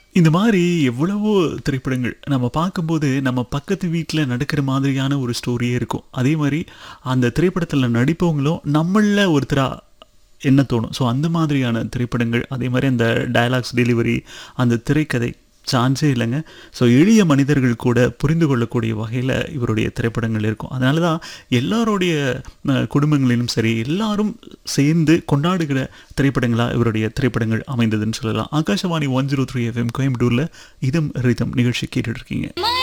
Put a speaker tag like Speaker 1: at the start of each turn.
Speaker 1: இந்த மாதிரி எவ்வளவோ திரைப்படங்கள் நம்ம பார்க்கும்போது நம்ம பக்கத்து வீட்டில் நடக்கிற மாதிரியான ஒரு ஸ்டோரியே இருக்கும் அதே மாதிரி அந்த திரைப்படத்தில் நடிப்பவங்களும் நம்மளில் ஒருத்தராக என்ன தோணும் ஸோ அந்த மாதிரியான திரைப்படங்கள் அதே மாதிரி அந்த டயலாக்ஸ் டெலிவரி அந்த திரைக்கதை சான்ஸே இல்லைங்க ஸோ எளிய மனிதர்கள் கூட புரிந்து கொள்ளக்கூடிய வகையில் இவருடைய திரைப்படங்கள் இருக்கும் அதனால தான் எல்லாருடைய அஹ், குடும்பங்களிலும் சரி எல்லாரும் சேர்ந்து கொண்டாடுகிற திரைப்படங்களாக இவருடைய திரைப்படங்கள் அமைந்ததுன்னு சொல்லலாம் Akashvani one zero three F M கோயம்புத்தூரில் இதம் ரிதம் நிகழ்ச்சி கேட்டுட்டு இருக்கீங்க
Speaker 2: My